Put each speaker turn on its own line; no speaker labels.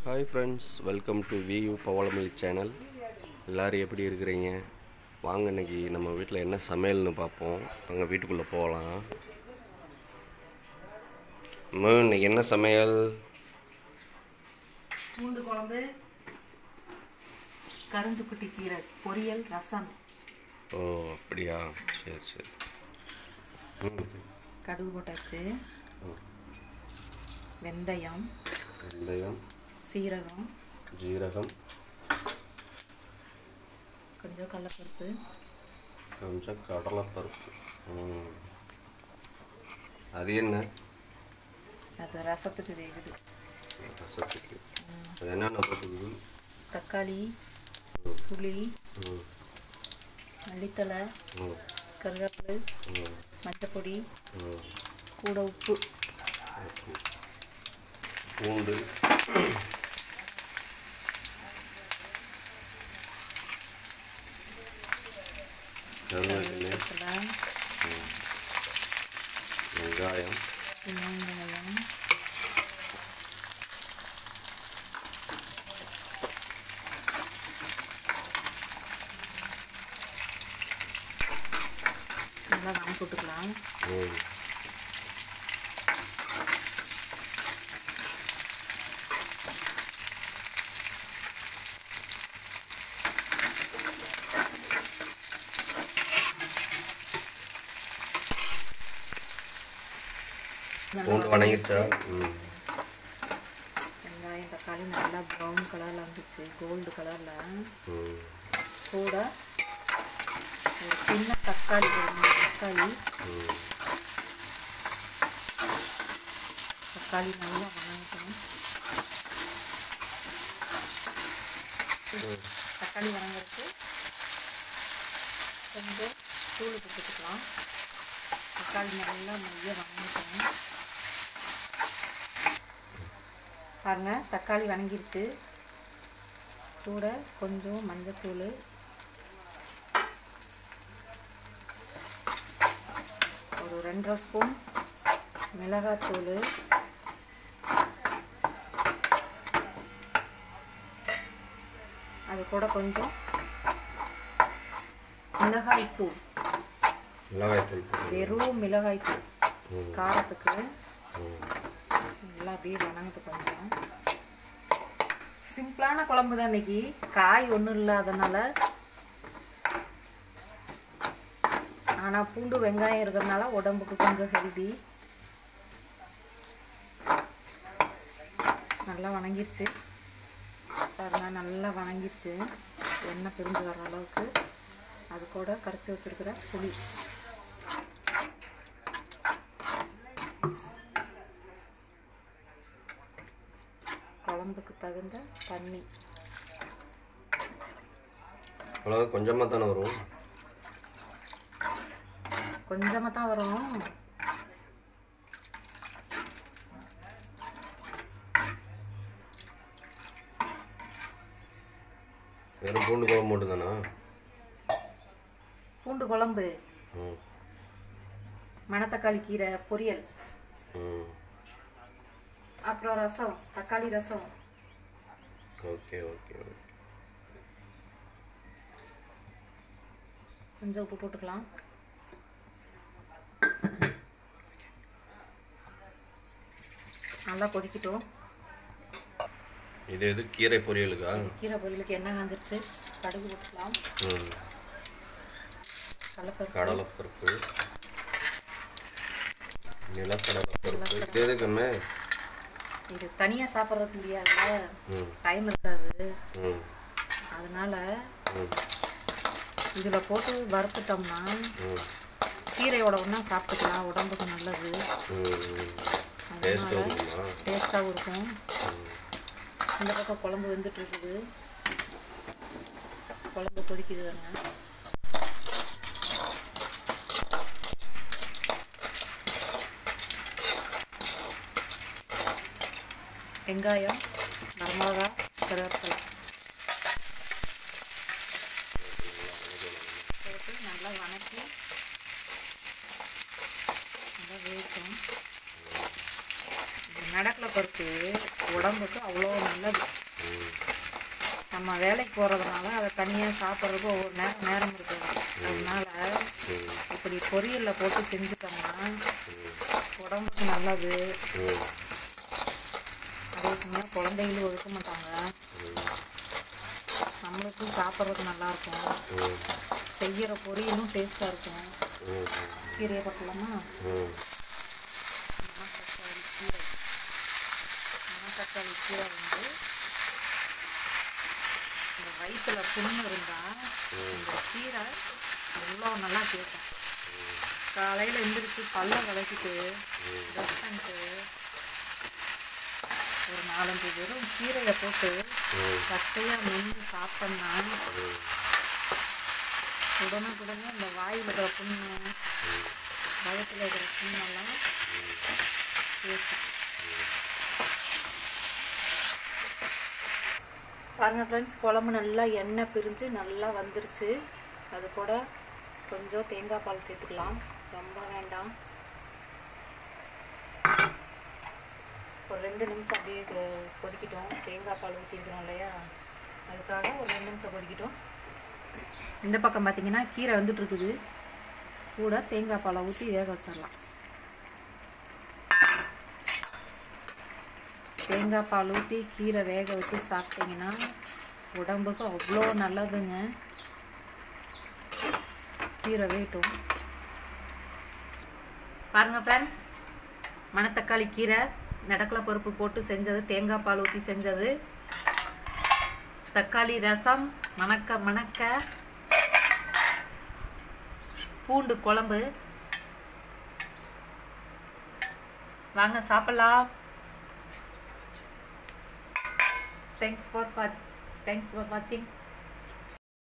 hi friends welcome to view Pavalamalli channel எல்லோரும் எப்படி இருக்கிறீங்க வாங்க இன்னைக்கு நம்ம வீட்டில் என்ன சமையல்னு பார்ப்போம் அங்கே வீட்டுக்குள்ளே போகலாம் அம்மா இன்னைக்கு என்ன சமையல்
பூண்டு குழம்பு கரிஞ்சுக்குட்டி கீரை பொரியல் ரசம்
ஓ அப்படியா சரி சரி ம்
கடுகு போட்டாச்சு வெந்தயம்
வெந்தயம்
சீரகம்
ஜீரகம்
கொஞ்சம் கடலப்பருப்பு
கொஞ்சம் கடலைப்பருப்பு ம் அது என்ன
அது ரசத்துக்கு வேகுது
ரசத்துக்கு அது என்னென்ன போட்டுக்குது
தக்காளி புளி
ம்
மல்லித்தலை
ம்
கருவேப்பிலை
ம்
மஞ்சப்பொடி
ம்
கூட உப்பு
ஓகே பூண்டு கருவேப்பிலை
கருவேப்பிலை
வெங்காயம்
சின்ன வெங்காயம் நல்லா வாங்கி போட்டுக்கலாம்
ம் பூண்டு வணங்கிச்சா ம்
வெங்காயம் தக்காளி நல்லா ப்ரௌன் கலரில் வந்துச்சு கோல்டு கலரில்
ம்
கூட ஒரு சின்ன தக்காளி போடணும் தக்காளி
ம்
தக்காளி நல்லா வணங்கணும் தக்காளி வணங்குறதுக்கு கொஞ்சம் தூள் போட்டுக்கலாம் தக்காளி நல்லா மைய வணங்கிக்கணும் பாருங்க தக்காளி வணங்கிருச்சு கூட கொஞ்சம் மஞ்சத்தூள் ஒரு ரெண்டரை ஸ்பூன் மிளகாத்தூள் அது கூட கொஞ்சம் மிளகாய்த்தூள்
மிளகாய் தூள் போட்டு
வெறும் மிளகாய்த்தூள்
ம்
காரத்துக்கு
ம்
நல்லா அப்படியே வணங்குது கொஞ்சம் சிம்பிளான குழம்பு தான் இன்னைக்கு காய் ஒன்றும் இல்லாதனால ஆனால் பூண்டு வெங்காயம் இருக்கிறதுனால உடம்புக்கு கொஞ்சம் ஹெல்தி நல்லா வணங்கிருச்சு பாருங்க நல்லா வணங்கிருச்சு எண்ணெய் பிரிஞ்சு வர அளவுக்கு அது கூட கரைச்சி வச்சிருக்கிற புளி குழம்புக்கு தகுந்த தண்ணி
அவ்வளோ கொஞ்சமாக தானே வரும்
கொஞ்சமாக தான் வரும்
வெறும் பூண்டு குழம்பு மட்டும் தானா
பூண்டு குழம்பு
ம்
மணத்தக்காளி கீரை பொரியல்
ம்
அப்புறம் ரசம் தக்காளி ரசம்
ஓகே ஓகே ஓகே
கொஞ்சம் உப்பு போட்டுக்கலாம் நல்லா கொதிக்கட்டும்
இது எது கீரை பொரியலுக்கா
கீரை பொரியலுக்கு எண்ணெய் காஞ்சிருச்சு கடுகு போட்டுக்கலாம்
ம்
கடலைப்பருப்பு
கடலைப்பருப்பு நிலக்கடலைப்பருப்பு இது எதுக்குமே
இது தனியாக சாப்பிட்றதுக்கு முடியாதுல்ல
ம்
டைம் இருக்காது
ம்
அதனால
ம்
இதில் போட்டு வறுத்துட்டோம்னா
ம்
கீரையோட ஒன்றா சாப்பிட்டுக்கலாம் உடம்புக்கு நல்லது
ம் டேஸ்ட் வருமா
டேஸ்ட்டாகவும் இருக்கும்
ம்
இந்த பக்கம் குழம்பு வெந்துட்டு இருக்குது குழம்பு கொதிக்குது பாருங்க வெங்காயம் வரமிளகா கருவேப்பிலை போட்டு நல்லா வணக்கி நல்லா வேகும் நடக்கில் கடலைப்பருப்பு உடம்புக்கு அவ்வளோ நல்லது நம்ம வேலைக்கு போகிறதுனால அதை தனியாக சாப்பிட்றதுக்கு ஒவ்வொரு நேரம் நேரம் இருக்காது அதனால இப்படி பொரியலில் போட்டு செஞ்சுட்டோம்னா உடம்புக்கு நல்லது அதே சமயம் குழந்தைகளும் ஒதுக்க மாட்டாங்க நம்மளுக்கும் சாப்பிட்றதுக்கு நல்லாயிருக்கும் செய்கிற பொரியலும் டேஸ்ட்டாக இருக்கும் கீரையை பார்க்கலாமா மணத்தக்காளி கீரை மணத்தக்காளி கீரை வந்து இந்த வயிற்றுல புண்ணு இருந்தால் இந்த கீரை எவ்வளோ நல்லா கேட்கும் காலையில் எந்திரிச்சு பல்ல விளக்கிட்டு ப்ரஷ் பண்ணிட்டு ஒரு நாலஞ்சு வெறும் கீரையை போட்டு பச்சையாக மென்று சாப்பிட்டோம்னா உடனுக்குடனே இந்த வாயில் இருக்கிற புண்ணு வயிற்றுல இருக்கிற புண்ணெல்லாம் கேட்கும் பாருங்கள் ஃப்ரெண்ட்ஸ் குழம்பு நல்லா எண்ணெய் பிரிஞ்சு நல்லா வந்துருச்சு அது கூட கொஞ்சம் தேங்காய் பால் சேர்த்துக்கலாம் ரொம்ப வேண்டாம் ஒரு ரெண்டு நிமிஷம் அப்படியே கொ- கொதிக்கட்டும் தேங்காய் பால் ஊற்றிருக்கிறோம் இல்லையா அதுக்காக ஒரு ரெண்டு நிமிஷம் கொதிக்கட்டும் இந்த பக்கம் பார்த்தீங்கன்னா கீரை வந்துட்டு இருக்குது கூட தேங்காய் பாலை ஊற்றி வேக வச்சிடலாம் தேங்காய் பால் ஊற்றி கீரை வேக வச்சு சாப்பிட்டீங்கன்னா உடம்புக்கு அவ்வளோ நல்லதுங்க கீரை வேட்டும் பாருங்க ஃப்ரெண்ட்ஸ் மணத்தக்காளி கீரை நடக்கலை பருப்பு போட்டு செஞ்சது தேங்காய் பால் ஊற்றி செஞ்சது தக்காளி ரசம் மணக்க மணக்க பூண்டு குழம்பு வாங்க சாப்பிடலாம் தேங்க்ஸ் ஃபார் தேங்க்ஸ் ஃபார் வாட்சிங்